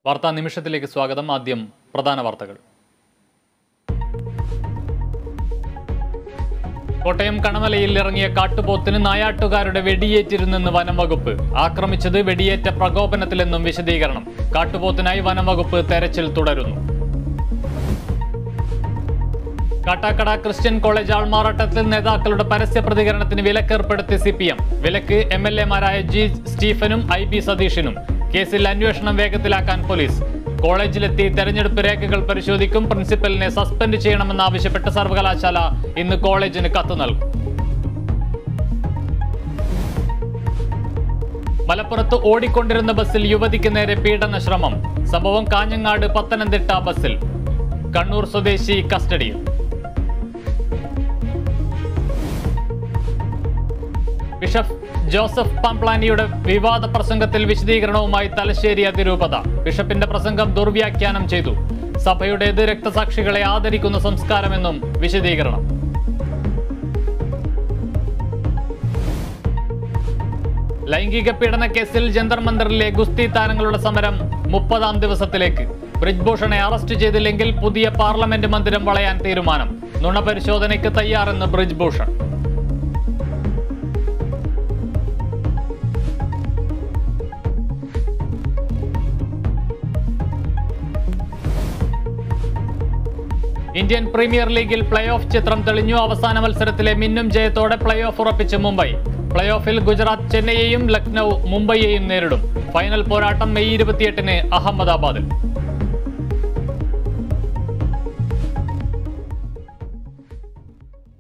വാർത്താ നിമിഷത്തിലേക്ക് സ്വാഗതം ആദ്യം പ്രധാന വാർത്തകൾ കോട്ടയം കണമലയിൽ ഇറങ്ങിയ കാട്ടുപോത്തിന് നായാട്ടുകാരുടെ വെടിയേറ്റിരുന്നെന്ന് വനം വകുപ്പ് ആക്രമിച്ചത് വെടിയേറ്റ പ്രകോപനത്തിലെന്നും വിശദീകരണം കാട്ടുപോത്തിനായി വനം വകുപ്പ് തെരച്ചിൽ തുടരുന്നു കാട്ടാക്കട ക്രിസ്ത്യൻ കോളേജ് ആൾമാറാട്ടത്തിൽ നേതാക്കളുടെ പരസ്യ പ്രതികരണത്തിന് വിലക്കേർപ്പെടുത്തി സി പി എം വിലക്ക് എം എൽ എമാരായ ജി സ്റ്റീഫനും ഐ ബി സതീഷിനും കേസിൽ അന്വേഷണം വേഗത്തിലാക്കാൻ പോലീസ് കോളേജിലെത്തി തെരഞ്ഞെടുപ്പ് രേഖകൾ പരിശോധിക്കും പ്രിൻസിപ്പലിനെ സസ്പെൻഡ് ചെയ്യണമെന്നാവശ്യപ്പെട്ട് സർവകലാശാല ഇന്ന് കോളേജിന് കത്ത് നൽകും മലപ്പുറത്ത് ഓടിക്കൊണ്ടിരുന്ന ബസ്സിൽ യുവതിക്ക് നേരെ പീഡന ശ്രമം സംഭവം കാഞ്ഞങ്ങാട് പത്തനംതിട്ട ബസ്സിൽ കണ്ണൂർ സ്വദേശി കസ്റ്റഡിയിൽ ബിഷപ്പ് ജോസഫ് പാംപ്ലാനിയുടെ വിവാദ പ്രസംഗത്തിൽ വിശദീകരണവുമായി തലശ്ശേരി അതിരൂപത ബിഷപ്പിന്റെ പ്രസംഗം ദുർവ്യാഖ്യാനം ചെയ്തു സഭയുടേത് രക്തസാക്ഷികളെ ആദരിക്കുന്ന സംസ്കാരമെന്നും വിശദീകരണം ലൈംഗിക പീഡന കേസിൽ ജന്തർ മന്ദറിലെ ഗുസ്തി താരങ്ങളുടെ സമരം മുപ്പതാം ദിവസത്തിലേക്ക് ബ്രിജ്ഭൂഷണെ അറസ്റ്റ് ചെയ്തില്ലെങ്കിൽ പുതിയ പാർലമെന്റ് മന്ദിരം വളയാൻ തീരുമാനം നുണപരിശോധനയ്ക്ക് തയ്യാറെന്ന് ബ്രിജ്ഭൂഷൺ ഇന്ത്യൻ പ്രീമിയർ ലീഗിൽ പ്ലേ ഓഫ് ചിത്രം തെളിഞ്ഞു അവസാന മത്സരത്തിലെ മിന്നും ജയത്തോടെ പ്ലേ ഓഫ് ഉറപ്പിച്ച് മുംബൈ പ്ലേ ഓഫിൽ ഗുജറാത്ത് ചെന്നൈയെയും ലക്നൗ മുംബൈയെയും നേരിടും ഫൈനൽ പോരാട്ടം മെയ് ഇരുപത്തിയെട്ടിന് അഹമ്മദാബാദിൽ